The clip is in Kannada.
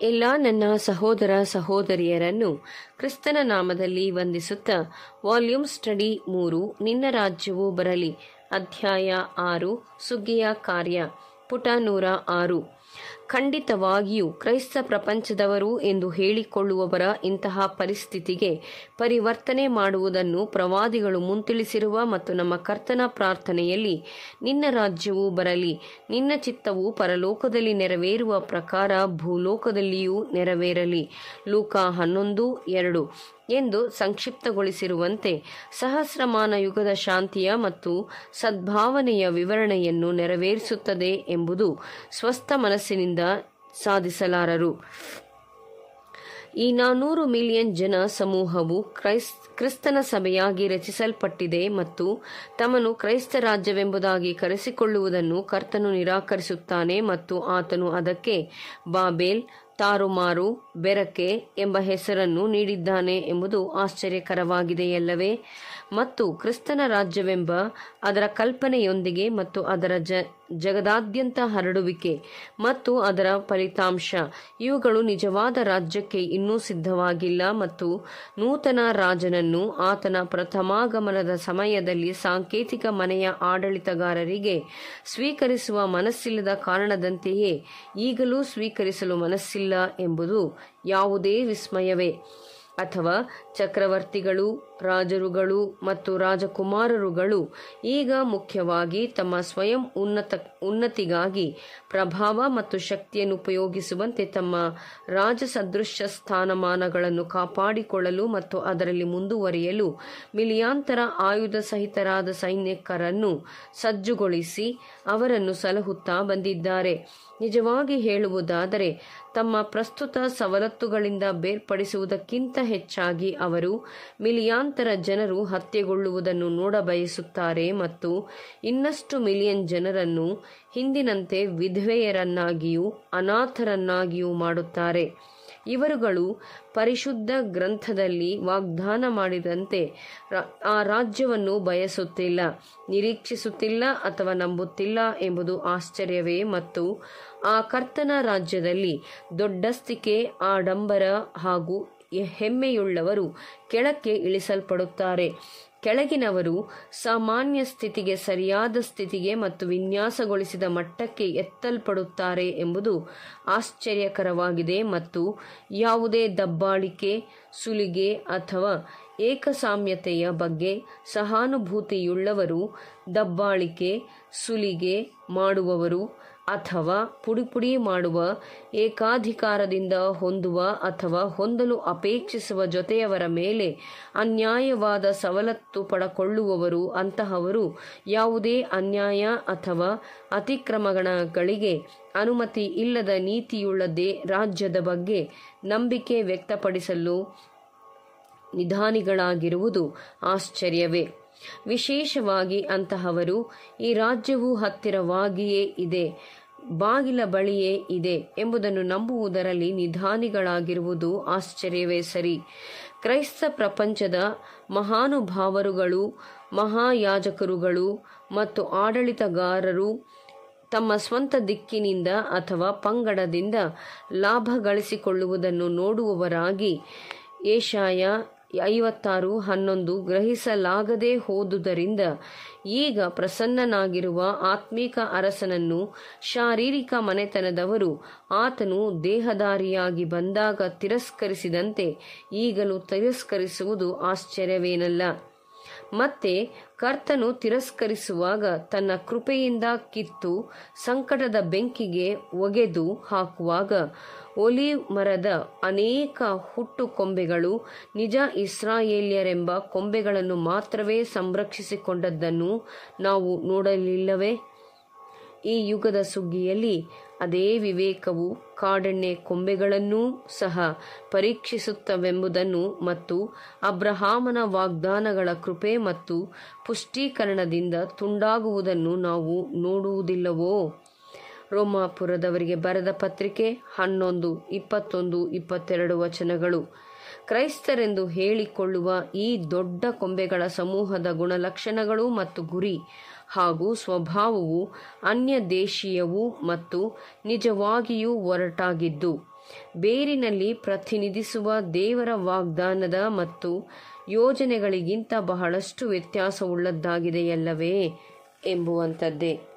ಎಲ್ಲ ನನ್ನ ಸಹೋದರ ಸಹೋದರಿಯರನ್ನು ಕ್ರಿಸ್ತನ ನಾಮದಲ್ಲಿ ವಂದಿಸುತ್ತಾ ವಾಲ್ಯೂಮ್ ಸ್ಟಡಿ ಮೂರು ನಿನ್ನ ರಾಜ್ಯವು ಬರಲಿ ಅಧ್ಯಾಯ ಆರು ಸುಗ್ಗಿಯ ಕಾರ್ಯ ಪುಟ ನೂರ ಆರು ಖಂಡಿತವಾಗಿಯೂ ಕ್ರೈಸ್ತ ಪ್ರಪಂಚದವರು ಎಂದು ಹೇಳಿಕೊಳ್ಳುವವರ ಇಂತಹ ಪರಿಸ್ಥಿತಿಗೆ ಪರಿವರ್ತನೆ ಮಾಡುವುದನ್ನು ಪ್ರವಾದಿಗಳು ಮುಂತಿಳಿಸಿರುವ ಮತ್ತು ನಮ್ಮ ಕರ್ತನ ಪ್ರಾರ್ಥನೆಯಲ್ಲಿ ನಿನ್ನ ರಾಜ್ಯವು ಬರಲಿ ನಿನ್ನ ಚಿತ್ತವು ಪರಲೋಕದಲ್ಲಿ ನೆರವೇರುವ ಪ್ರಕಾರ ಭೂಲೋಕದಲ್ಲಿಯೂ ನೆರವೇರಲಿ ಲೂಕ ಹನ್ನೊಂದು ಎರಡು ಎಂದು ಸಂಕ್ಷಿಪ್ತಗೊಳಿಸಿರುವಂತೆ ಸಹಸ್ರಮಾನ ಯುಗದ ಶಾಂತಿಯ ಮತ್ತು ಸದ್ಭಾವನೆಯ ವಿವರಣೆಯನ್ನು ನೆರವೇರಿಸುತ್ತದೆ ಎಂಬುದು ಸ್ವಸ್ಥ ಮನಸ್ಸಿನಿಂದ ಸಾಧಿಸಲಾರರು ಈ ನಾನೂರು ಮಿಲಿಯನ್ ಜನ ಸಮೂಹವು ಕ್ರೈಸ್ ಕ್ರಿಸ್ತನ ಸಭೆಯಾಗಿ ರಚಿಸಲ್ಪಟ್ಟಿದೆ ಮತ್ತು ತಮ್ಮನ್ನು ಕ್ರೈಸ್ತ ರಾಜ್ಯವೆಂಬುದಾಗಿ ಕರೆಸಿಕೊಳ್ಳುವುದನ್ನು ಕರ್ತನು ನಿರಾಕರಿಸುತ್ತಾನೆ ಮತ್ತು ಆತನು ಅದಕ್ಕೆ ಬಾಬೇಲ್ ತಾರುಮಾರು ಬೆರಕೆ ಎಂಬ ಹೆಸರನ್ನು ನೀಡಿದ್ದಾನೆ ಎಂಬುದು ಆಶ್ಚರ್ಯಕರವಾಗಿದೆಯಲ್ಲವೇ ಮತ್ತು ಕ್ರಿಸ್ತನ ರಾಜ್ಯವೆಂಬ ಅದರ ಕಲ್ಪನೆಯೊಂದಿಗೆ ಮತ್ತು ಅದರ ಜ ಜಗದಾದ್ಯಂತ ಹರಡುವಿಕೆ ಮತ್ತು ಅದರ ಫಲಿತಾಂಶ ಇವುಗಳು ನಿಜವಾದ ರಾಜ್ಯಕ್ಕೆ ಇನ್ನೂ ಸಿದ್ಧವಾಗಿಲ್ಲ ಮತ್ತು ನೂತನ ರಾಜನನ್ನು ಆತನ ಪ್ರಥಮಾಗಮನದ ಸಮಯದಲ್ಲಿ ಸಾಂಕೇತಿಕ ಮನೆಯ ಆಡಳಿತಗಾರರಿಗೆ ಸ್ವೀಕರಿಸುವ ಮನಸ್ಸಿಲ್ಲದ ಕಾರಣದಂತೆಯೇ ಈಗಲೂ ಸ್ವೀಕರಿಸಲು ಮನಸ್ಸಿಲ್ಲ ಎಂಬುದು ಯಾವುದೇ ವಿಸ್ಮಯವೇ ಅಥವಾ ಚಕ್ರವರ್ತಿಗಳು ರಾಜರುಗಳು ಮತ್ತು ರಾಜಕುಮಾರರುಗಳು ಈಗ ಮುಖ್ಯವಾಗಿ ತಮ್ಮ ಸ್ವಯಂ ಉನ್ನತ ಉನ್ನತಿಗಾಗಿ ಪ್ರಭಾವ ಮತ್ತು ಶಕ್ತಿಯನ್ನು ಉಪಯೋಗಿಸುವಂತೆ ತಮ್ಮ ರಾಜಸದೃಶ್ಯ ಸ್ಥಾನಮಾನಗಳನ್ನು ಕಾಪಾಡಿಕೊಳ್ಳಲು ಮತ್ತು ಅದರಲ್ಲಿ ಮುಂದುವರಿಯಲು ಮಿಲಿಯಾಂತರ ಆಯುಧ ಸಹಿತರಾದ ಸೈನಿಕರನ್ನು ಸಜ್ಜುಗೊಳಿಸಿ ಅವರನ್ನು ಸಲಹುತ್ತಾ ಬಂದಿದ್ದಾರೆ ನಿಜವಾಗಿ ಹೇಳುವುದಾದರೆ ತಮ್ಮ ಪ್ರಸ್ತುತ ಸವಲತ್ತುಗಳಿಂದ ಬೇರ್ಪಡಿಸುವುದಕ್ಕಿಂತ ಹೆಚ್ಚಾಗಿ ಅವರು ಮಿಲಿಯಾಂತರ ಜನರು ಹತ್ಯೆಗೊಳ್ಳುವುದನ್ನು ನೋಡಬಯಸುತ್ತಾರೆ ಮತ್ತು ಇನ್ನಷ್ಟು ಮಿಲಿಯನ್ ಜನರನ್ನು ಹಿಂದಿನಂತೆ ವಿಧವೆಯರನ್ನಾಗಿಯೂ ಅನಾಥರನ್ನಾಗಿಯೂ ಮಾಡುತ್ತಾರೆ ಇವರುಗಳು ಪರಿಶುದ್ಧ ಗ್ರಂಥದಲ್ಲಿ ವಾಗ್ದಾನ ಮಾಡಿದಂತೆ ಆ ರಾಜ್ಯವನ್ನು ಬಯಸುತ್ತಿಲ್ಲ ನಿರೀಕ್ಷಿಸುತ್ತಿಲ್ಲ ಅಥವಾ ನಂಬುತ್ತಿಲ್ಲ ಎಂಬುದು ಆಶ್ಚರ್ಯವೇ ಮತ್ತು ಆ ಕರ್ತನ ರಾಜ್ಯದಲ್ಲಿ ದೊಡ್ಡಸ್ತಿಕೆ ಆಡಂಬರ ಹಾಗೂ ಹೆಮ್ಮೆಯುಳ್ಳವರು ಕೆಳಕ್ಕೆ ಇಳಿಸಲ್ಪಡುತ್ತಾರೆ ಕೆಳಗಿನವರು ಸಾಮಾನ್ಯ ಸ್ಥಿತಿಗೆ ಸರಿಯಾದ ಸ್ಥಿತಿಗೆ ಮತ್ತು ವಿನ್ಯಾಸಗೊಳಿಸಿದ ಮಟ್ಟಕ್ಕೆ ಎತ್ತಲ್ಪಡುತ್ತಾರೆ ಎಂಬುದು ಆಶ್ಚರ್ಯಕರವಾಗಿದೆ ಮತ್ತು ಯಾವುದೇ ದಬ್ಬಾಳಿಕೆ ಸುಲಿಗೆ ಅಥವಾ ಏಕಸಾಮ್ಯತೆಯ ಬಗ್ಗೆ ಸಹಾನುಭೂತಿಯುಳ್ಳವರು ದಬ್ಬಾಳಿಕೆ ಸುಲಿಗೆ ಮಾಡುವವರು ಅಥವಾ ಪುಡಿಪುಡಿ ಮಾಡುವ ಏಕಾಧಿಕಾರದಿಂದ ಹೊಂದುವ ಅಥವಾ ಹೊಂದಲು ಅಪೇಕ್ಷಿಸುವ ಜೊತೆಯವರ ಮೇಲೆ ಅನ್ಯಾಯವಾದ ಸವಲತ್ತು ಪಡಕೊಳ್ಳುವವರು ಅಂತಹವರು ಯಾವುದೇ ಅನ್ಯಾಯ ಅಥವಾ ಅತಿಕ್ರಮಣಗಳಿಗೆ ಅನುಮತಿ ಇಲ್ಲದ ನೀತಿಯುಳ್ಳದೇ ರಾಜ್ಯದ ಬಗ್ಗೆ ನಂಬಿಕೆ ವ್ಯಕ್ತಪಡಿಸಲು ನಿಧಾನಿಗಳಾಗಿರುವುದು ಆಶ್ಚರ್ಯವೇ ವಿಶೇಷವಾಗಿ ಅಂತಹವರು ಈ ರಾಜ್ಯವು ಹತ್ತಿರವಾಗಿಯೇ ಇದೆ ಬಾಗಿಲ ಬಳಿಯೇ ಇದೆ ಎಂಬುದನ್ನು ನಂಬುವುದರಲ್ಲಿ ನಿಧಾನಿಗಳಾಗಿರುವುದು ಆಶ್ಚರ್ಯವೇ ಸರಿ ಕ್ರೈಸ್ತ ಪ್ರಪಂಚದ ಮಹಾನುಭಾವರುಗಳು ಮಹಾಯಾಜಕರುಗಳು ಮತ್ತು ಆಡಳಿತಗಾರರು ತಮ್ಮ ಸ್ವಂತ ದಿಕ್ಕಿನಿಂದ ಅಥವಾ ಪಂಗಡದಿಂದ ಲಾಭ ಗಳಿಸಿಕೊಳ್ಳುವುದನ್ನು ನೋಡುವವರಾಗಿ ಏಷಾಯ ಐವತ್ತಾರು ಹನ್ನೊಂದು ಗ್ರಹಿಸಲಾಗದೆ ಹೋದುದರಿಂದ ಈಗ ಪ್ರಸನ್ನನಾಗಿರುವ ಆತ್ಮೀಕ ಅರಸನನ್ನು ಶಾರೀರಿಕ ಮನೆತನದವರು ಆತನು ದೇಹದಾರಿಯಾಗಿ ಬಂದಾಗ ತಿರಸ್ಕರಿಸಿದಂತೆ ಈಗಲೂ ತಿರಸ್ಕರಿಸುವುದು ಆಶ್ಚರ್ಯವೇನಲ್ಲ ಮತ್ತೆ ಕರ್ತನು ತಿರಸ್ಕರಿಸುವಾಗ ತನ್ನ ಕೃಪೆಯಿಂದ ಕಿತ್ತು ಸಂಕಟದ ಬೆಂಕಿಗೆ ಒಗೆದು ಹಾಕುವಾಗ ಒಲಿವ್ ಮರದ ಅನೇಕ ಹುಟ್ಟು ಕೊಂಬೆಗಳು ನಿಜ ಇಸ್ರಾಯೇಲ್ಯರೆಂಬ ಕೊಂಬೆಗಳನ್ನು ಮಾತ್ರವೇ ಸಂರಕ್ಷಿಸಿಕೊಂಡದ್ದನ್ನು ನಾವು ನೋಡಲಿಲ್ಲವೇ ಈ ಯುಗದ ಸುಗ್ಗಿಯಲ್ಲಿ ಅದೇ ವಿವೇಕವು ಕಾಡೆಣ್ಣೆ ಕೊಂಬೆಗಳನ್ನೂ ಸಹ ಪರೀಕ್ಷಿಸುತ್ತವೆಂಬುದನ್ನು ಮತ್ತು ಅಬ್ರಹಾಮನ ವಾಗ್ದಾನಗಳ ಕೃಪೆ ಮತ್ತು ಪುಷ್ಟೀಕರಣದಿಂದ ತುಂಡಾಗುವುದನ್ನು ನಾವು ನೋಡುವುದಿಲ್ಲವೋ ರೋಮಾಪುರದವರಿಗೆ ಬರೆದ ಪತ್ರಿಕೆ ಹನ್ನೊಂದು ಇಪ್ಪತ್ತೊಂದು ಇಪ್ಪತ್ತೆರಡು ವಚನಗಳು ಕ್ರೈಸ್ತರೆಂದು ಹೇಳಿಕೊಳ್ಳುವ ಈ ದೊಡ್ಡ ಕೊಂಬೆಗಳ ಸಮೂಹದ ಗುಣಲಕ್ಷಣಗಳು ಮತ್ತು ಗುರಿ ಹಾಗೂ ಸ್ವಭಾವವು ಅನ್ಯ ದೇಶೀಯವೂ ಮತ್ತು ನಿಜವಾಗಿಯೂ ಒರಟಾಗಿದ್ದು ಬೇರಿನಲ್ಲಿ ಪ್ರತಿನಿಧಿಸುವ ದೇವರ ವಾಗ್ದಾನದ ಮತ್ತು ಯೋಜನೆಗಳಿಗಿಂತ ಬಹಳಷ್ಟು ವ್ಯತ್ಯಾಸವುಳ್ಳದ್ದಾಗಿದೆಯಲ್ಲವೇ ಎಂಬುವಂಥದ್ದೇ